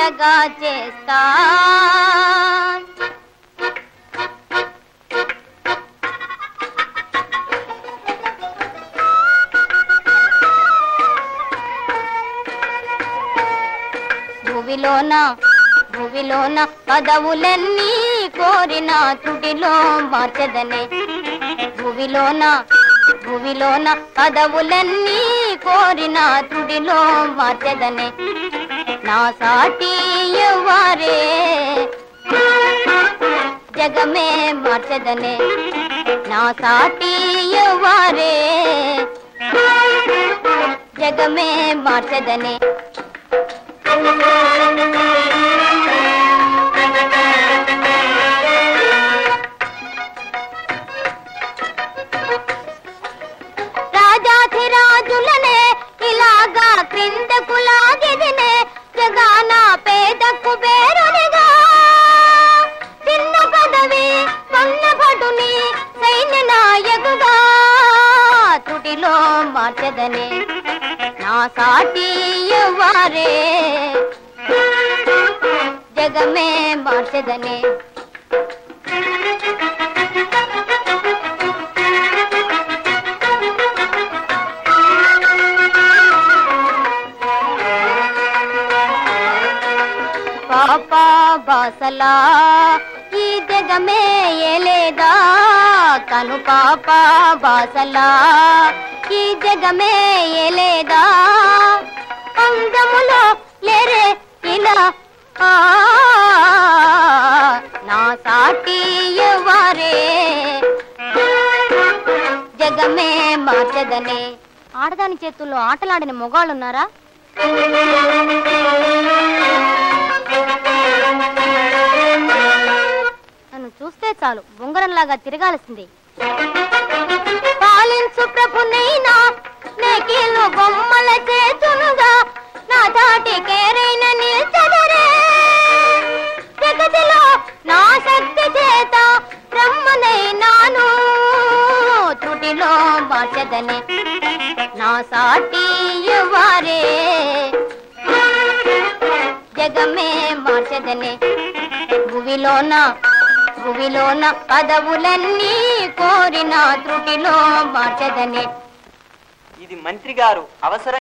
త్వరగా చేస్తా భువిలోన భువిలోన పదవులన్నీ కోరిన త్రుటిలో మార్చదనే భువిలోన భువిలోన పదవులన్నీ కోరిన త్రుటిలో మార్చదనే నా సాటి వారే జగమే మార్చదనే నా సాటి వారే జగమే మార్చదనే రాజాధిరాజులనే ఇలాగా క్రిందకు లాగిదినే జగాన పేదకు బేరునిగా చిన్న పదవి పొన్న భటుని సైన్య నాయకుగా త్రుటిలో మార్చదనే నా సాటి వారే జగమే మార్చదనే పాప బాసలా ఈ జగమే ఏలేదా కను పాప బాసలా ఈ జగమే ఏలేదా అందములో లేరే ఇలా ఆ, నా సాటి వారే జగమే మార్చదనే ఆడదాని చేతుల్లో ఆటలాడిన మొగాళ్ళున్నారా నన్ను చూస్తే చాలు బొంగరంలాగా తిరగాల్సింది పాలించు ప్రభునైనా నెకిలు బొమ్మల చేతునుగా నా దాటి కేరైన నిల్చదరే జగతిలో నా శక్తి చేత బ్రహ్మనైనాను త్రుటిలో మార్చదనే నా సాటి వారే జగమే మార్చదనే భువిలోన భువిలోన పదవులన్నీ కోరిన త్రుటిలో మార్చదనే ఇది మంత్రి గారు అవసరం